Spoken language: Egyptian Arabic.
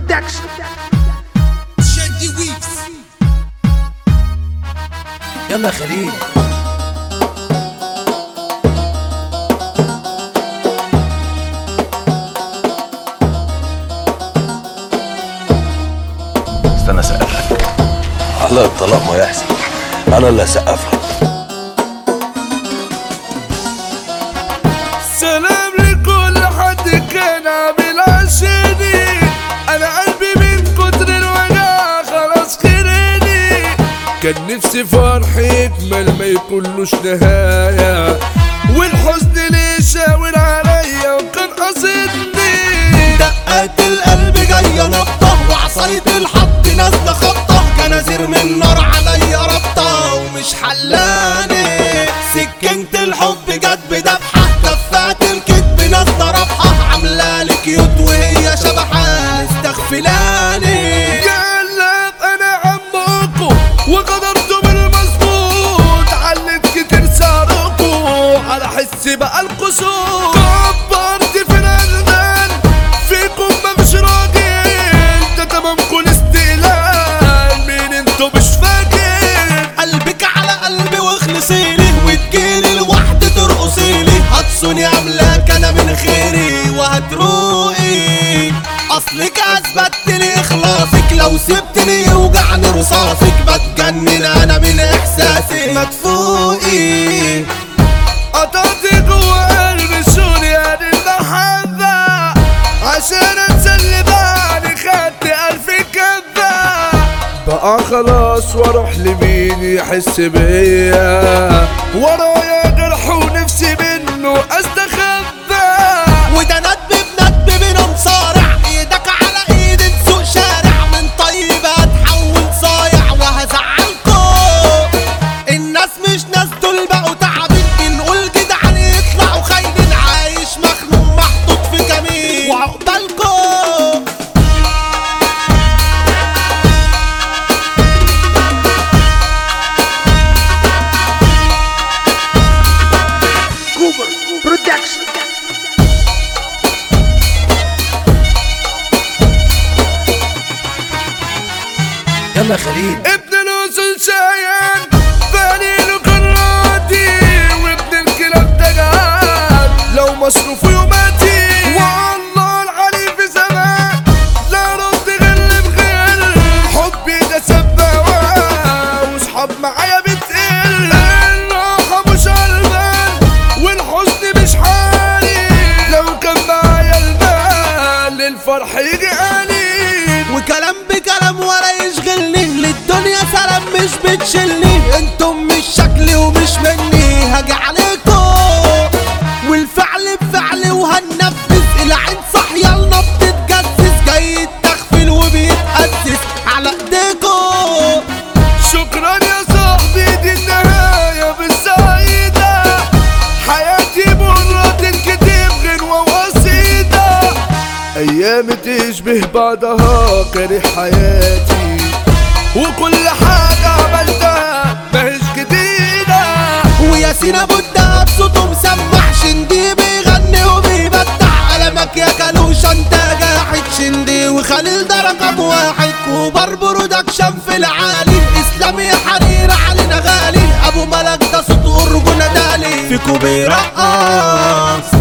برودكشن شادي ويفز يلا يا خليل استنى اسقف لك على الطلاق ما يحصل انا اللي اسقف لك سلام لكل حد كان عامل عشاني انا قلبي من كتر الوجع خلاص خيراني كان نفسي فرح يكمل ما يكونلوش نهاية والحزن ليه شاور عليا وكان قصدني دقات القلب جاية نقطة وعصاية الحط نازلة خبطة جنازير من نار عليا ربطة ومش حلاني سكينة الحب جت بدبحة كفات الكذب نازلة رابحة عاملة لي كيوت وهي شبحة استغفلاني قالك انا عمكم وقدرتوا بالمظبوط علت كتير صاركم على حس بقى القصور كبرت في الالمان فيكم مفيش راجل ده تمامكم استقلال مين انتوا مش فاكر قلبك على قلبي واخلصيلي وتجيلي لوحدي ترقصيلي هتصوني املاك انا من خيري وهتروقي اصلك اثبتت لي اخلاصك لو سبتني يوجعني رصاصك بتجنن انا من احساسك ما تفوقي قطعت جوا قلبي سوريا المحبة عشان انسى اللي بعد خدت الف كذبة بقى خلاص واروح لمين يحس بيا ورايا جرح ونفسي منه استخبى وده ندب بندب بينا مصارع ايدك على ايد نسوق شارع من طيب هتحول صايع وهزعلكم الناس مش ناس دول بقوا تعبين بنقول جدعان يطلعوا خاينين عايش مخنوق محطوط في كمين وعقبالكم كوبر برودكشن يلا يا خليل ابن الوصل شايان بني له كراتي وابن الكلاب ده جعان لو مصروفه يوماتي والله العلي في زمان لا رد غير بغير حبي ده سباوة واصحاب معايا بتقل الراحة مش قلبان والحزن مش حالي لو كان معايا المال للفرح يجي قليل وكلام بكلام ولا يشغلني للدنيا سلام مش بتشيلني انتم مش شكلي ومش مني هاجي عليكم والفعل بفعل وهننفذ العين صاحية النبض تتجسس جاي التخفيل وبيتأسس على ايديكم شكرا يا صاحبي دي النهاية بالسعيدة حياتي مرة تنكتب غنوة وقصيدة أيام تشبه بعضها كاره حياتي وكل حاجة عملتها ماهيش جديدة وياسين ابو الدهب صوته مسمع شندي بيغني وبيبدع قلمك يا كالوش انت قاعد شندي وخليل ده رقم واحد كوبر برودكشن في العالي اسلام يا حرير علينا غالي ابو ملك ده صوته ارجو نادالي في كوبي رقص